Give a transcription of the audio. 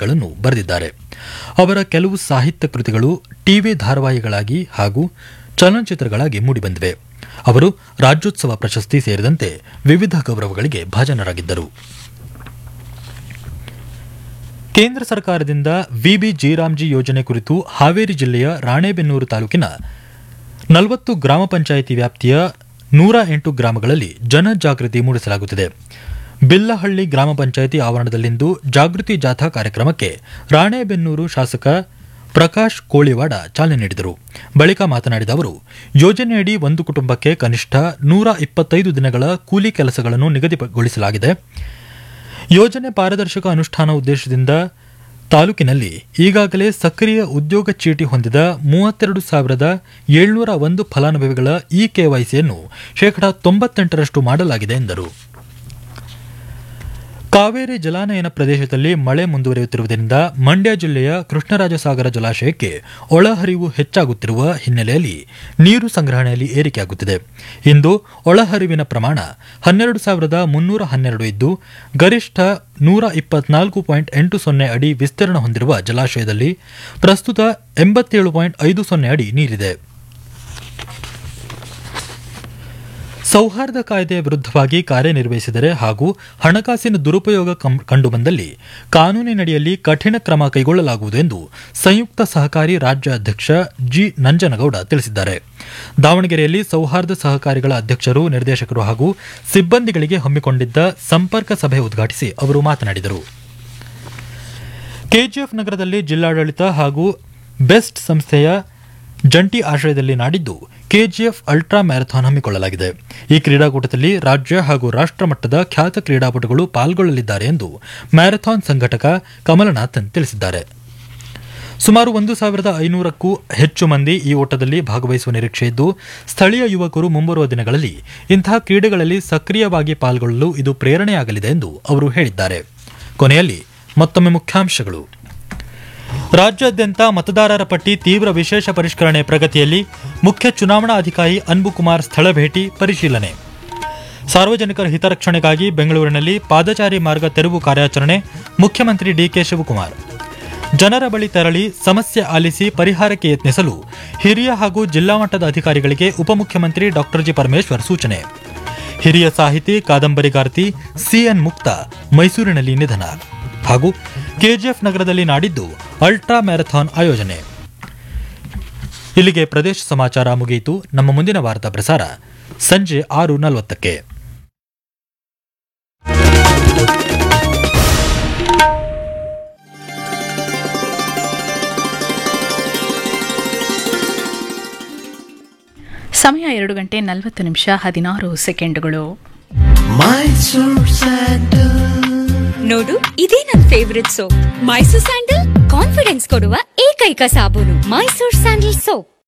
ಧಾರಾವಾಹಿಗಳನ್ನು ಬರೆದಿದ್ದಾರೆ ಅವರ ಕೆಲವು ಸಾಹಿತ್ಯ ಕೃತಿಗಳು ಟಿವಿ ಧಾರಾವಾಹಿಗಳಾಗಿ ಹಾಗೂ ಚಲನಚಿತ್ರಗಳಾಗಿ ಮೂಡಿಬಂದಿವೆ ಅವರು ರಾಜ್ಯೋತ್ಸವ ಪ್ರಶಸ್ತಿ ಸೇರಿದಂತೆ ವಿವಿಧ ಗೌರವಗಳಿಗೆ ಭಾಜನರಾಗಿದ್ದರು ಕೇಂದ್ರ ಸರ್ಕಾರದಿಂದ ವಿಬಿ ಜೀರಾಮ್ಜಿ ಯೋಜನೆ ಕುರಿತು ಹಾವೇರಿ ಜಿಲ್ಲೆಯ ರಾಣೆಬೆನ್ನೂರು ತಾಲೂಕಿನ ನಲವತ್ತು ಗ್ರಾಮ ಪಂಚಾಯಿತಿ ವ್ಯಾಪ್ತಿಯ ನೂರ ಎಂಟು ಗ್ರಾಮಗಳಲ್ಲಿ ಜನಜಾಗೃತಿ ಮೂಡಿಸಲಾಗುತ್ತಿದೆ ಬಿಲ್ಲಹಳ್ಳಿ ಗ್ರಾಮ ಪಂಚಾಯಿತಿ ಆವರಣದಲ್ಲಿಂದು ಜಾಗೃತಿ ಜಾಥಾ ಕಾರ್ಯಕ್ರಮಕ್ಕೆ ರಾಣೆಬೆನ್ನೂರು ಶಾಸಕ ಪ್ರಕಾಶ್ ಕೋಳಿವಾಡ ಚಾಲನೆ ನೀಡಿದರು ಬಳಿಕ ಮಾತನಾಡಿದ ಅವರು ಯೋಜನೆಯಡಿ ಒಂದು ಕುಟುಂಬಕ್ಕೆ ಕನಿಷ್ಠ ನೂರ ಇಪ್ಪತ್ತೈದು ದಿನಗಳ ಕೂಲಿ ಕೆಲಸಗಳನ್ನು ನಿಗದಿಗೊಳಿಸಲಾಗಿದೆ ಯೋಜನೆ ಪಾರದರ್ಶಕ ಅನುಷ್ಠಾನ ಉದ್ದೇಶದಿಂದ ತಾಲೂಕಿನಲ್ಲಿ ಈಗಾಗಲೇ ಸಕ್ರಿಯ ಉದ್ಯೋಗ ಚೀಟಿ ಹೊಂದಿದ ಮೂವತ್ತೆರಡು ಸಾವಿರದ ಏಳ್ನೂರ ಒಂದು ಫಲಾನುಭವಿಗಳ ಇ ಕೆವೈಸಿಯನ್ನು ಶೇಕಡಾ ತೊಂಬತ್ತೆಂಟರಷ್ಟು ಮಾಡಲಾಗಿದೆ ಎಂದರು ಕಾವೇರಿ ಜಲಾನಯನ ಪ್ರದೇಶದಲ್ಲಿ ಮಳೆ ಮುಂದುವರಿಯುತ್ತಿರುವುದರಿಂದ ಮಂಡ್ಯ ಜಿಲ್ಲೆಯ ಕೃಷ್ಣರಾಜಸಾಗರ ಜಲಾಶಯಕ್ಕೆ ಒಳಹರಿವು ಹೆಚ್ಚಾಗುತ್ತಿರುವ ಹಿನ್ನೆಲೆಯಲ್ಲಿ ನೀರು ಸಂಗ್ರಹಣೆಯಲ್ಲಿ ಏರಿಕೆಯಾಗುತ್ತಿದೆ ಇಂದು ಒಳಹರಿವಿನ ಪ್ರಮಾಣ ಹನ್ನೆರಡು ಸಾವಿರದ ಮುನ್ನೂರ ಹನ್ನೆರಡು ಇದ್ದು ಗರಿಷ್ಠ ನೂರ ಇಪ್ಪತ್ನಾಲ್ಕು ಪಾಯಿಂಟ್ ಎಂಟು ಸೊನ್ನೆ ಅಡಿ ವಿಸ್ತೀರ್ಣ ಹೊಂದಿರುವ ಜಲಾಶಯದಲ್ಲಿ ಪ್ರಸ್ತುತ ಎಂಬತ್ತೇಳು ಪಾಯಿಂಟ್ ಐದು ಸೊನ್ನೆ ಅಡಿ ನೀರಿದೆ ಸೌಹಾರ್ದ ಕಾಯ್ದೆಯ ವಿರುದ್ಧವಾಗಿ ಕಾರ್ಯನಿರ್ವಹಿಸಿದರೆ ಹಾಗೂ ಹಣಕಾಸಿನ ದುರುಪಯೋಗ ಕಂಡುಬಂದಲ್ಲಿ ಕಾನೂನಿನಡಿಯಲ್ಲಿ ಕಠಿಣ ಕ್ರಮ ಕೈಗೊಳ್ಳಲಾಗುವುದು ಎಂದು ಸಂಯುಕ್ತ ಸಹಕಾರಿ ರಾಜ್ಯ ಅಧ್ಯಕ್ಷ ಜಿ ನಂಜನಗೌಡ ತಿಳಿಸಿದ್ದಾರೆ ದಾವಣಗೆರೆಯಲ್ಲಿ ಸೌಹಾರ್ದ ಸಹಕಾರಿಗಳ ಅಧ್ಯಕ್ಷರು ನಿರ್ದೇಶಕರು ಹಾಗೂ ಸಿಬ್ಬಂದಿಗಳಿಗೆ ಹಮ್ಮಿಕೊಂಡಿದ್ದ ಸಂಪರ್ಕ ಸಭೆ ಉದ್ಘಾಟಿಸಿ ಅವರು ಮಾತನಾಡಿದರು ಕೆಜಿಎಫ್ ನಗರದಲ್ಲಿ ಜಿಲ್ಲಾಡಳಿತ ಹಾಗೂ ಬೆಸ್ಟ್ ಸಂಸ್ಥೆಯ ಜಂಟಿ ಆಶ್ರಯದಲ್ಲಿ ನಾಡಿದ್ದು ಕೆಜಿಎಫ್ ಅಲ್ಟ್ರಾ ಮ್ಯಾರಥಾನ್ ಹಮ್ಮಿಕೊಳ್ಳಲಾಗಿದೆ ಈ ಕ್ರೀಡಾಕೂಟದಲ್ಲಿ ರಾಜ್ಯ ಹಾಗೂ ರಾಷ್ಟ್ರ ಮಟ್ಟದ ಖ್ಯಾತ ಕ್ರೀಡಾಪಟುಗಳು ಪಾಲ್ಗೊಳ್ಳಲಿದ್ದಾರೆ ಎಂದು ಮ್ಯಾರಥಾನ್ ಸಂಘಟಕ ಕಮಲನಾಥನ್ ತಿಳಿಸಿದ್ದಾರೆ ಸುಮಾರು ಒಂದು ಸಾವಿರದ ಐನೂರಕ್ಕೂ ಹೆಚ್ಚು ಮಂದಿ ಈ ಓಟದಲ್ಲಿ ಭಾಗವಹಿಸುವ ನಿರೀಕ್ಷೆ ಇದ್ದು ಸ್ಥಳೀಯ ಯುವಕರು ಮುಂಬರುವ ದಿನಗಳಲ್ಲಿ ಇಂತಹ ಕ್ರೀಡೆಗಳಲ್ಲಿ ಸಕ್ರಿಯವಾಗಿ ಪಾಲ್ಗೊಳ್ಳಲು ಇದು ಪ್ರೇರಣೆಯಾಗಲಿದೆ ಎಂದು ಅವರು ಹೇಳಿದ್ದಾರೆ ಕೊನೆಯಲ್ಲಿ ಮತ್ತೊಮ್ಮೆ ಮುಖ್ಯಾಂಶಗಳು ರಾಜ್ಯಾದ್ಯಂತ ಮತದಾರರ ಪಟ್ಟಿ ತೀವ್ರ ವಿಶೇಷ ಪರಿಷ್ಕರಣೆ ಪ್ರಗತಿಯಲ್ಲಿ ಮುಖ್ಯ ಚುನಾವಣಾ ಅಧಿಕಾರಿ ಅನ್ಬು ಕುಮಾರ್ ಸ್ಥಳ ಭೇಟಿ ಪರಿಶೀಲನೆ ಸಾರ್ವಜನಿಕರ ಹಿತರಕ್ಷಣೆಗಾಗಿ ಬೆಂಗಳೂರಿನಲ್ಲಿ ಪಾದಚಾರಿ ಮಾರ್ಗ ತೆರವು ಕಾರ್ಯಾಚರಣೆ ಮುಖ್ಯಮಂತ್ರಿ ಡಿಕೆ ಶಿವಕುಮಾರ್ ಜನರ ಬಳಿ ತೆರಳಿ ಸಮಸ್ಯೆ ಆಲಿಸಿ ಪರಿಹಾರಕ್ಕೆ ಯತ್ನಿಸಲು ಹಿರಿಯ ಹಾಗೂ ಜಿಲ್ಲಾ ಮಟ್ಟದ ಅಧಿಕಾರಿಗಳಿಗೆ ಉಪಮುಖ್ಯಮಂತ್ರಿ ಡಾ ಜಿ ಪರಮೇಶ್ವರ್ ಸೂಚನೆ ಹಿರಿಯ ಸಾಹಿತಿ ಕಾದಂಬರಿಗಾರ್ತಿ ಸಿಎನ್ ಮುಕ್ತ ಮೈಸೂರಿನಲ್ಲಿ ನಿಧನ ಹಾಗೂ ಕೆಜಿಎಫ್ ನಗರದಲ್ಲಿ ನಾಡಿದ್ದು ಅಲ್ಟ್ರಾ ಮ್ಯಾರಥಾನ್ ಆಯೋಜನೆ ಇಲ್ಲಿಗೆ ಪ್ರದೇಶ ಸಮಾಚಾರ ಮುಗಿಯಿತು ನಮ್ಮ ಮುಂದಿನ ವಾರ್ತಾ ಪ್ರಸಾರ ಸಂಜೆ ಆರು ನಲವತ್ತಕ್ಕೆ ಸಮಯ ಎರಡು ಗಂಟೆ ನಲವತ್ತು ನಿಮಿಷ ಹದಿನಾರು ಸೆಕೆಂಡುಗಳು ನೋಡು ಇದೇ ನನ್ favourite soap Mysore sandal confidence ಕೊಡುವ ಏಕೈಕ ಸಾಬೂನು ಮೈಸೂರ್ ಸ್ಯಾಂಡಲ್ ಸೋಪ್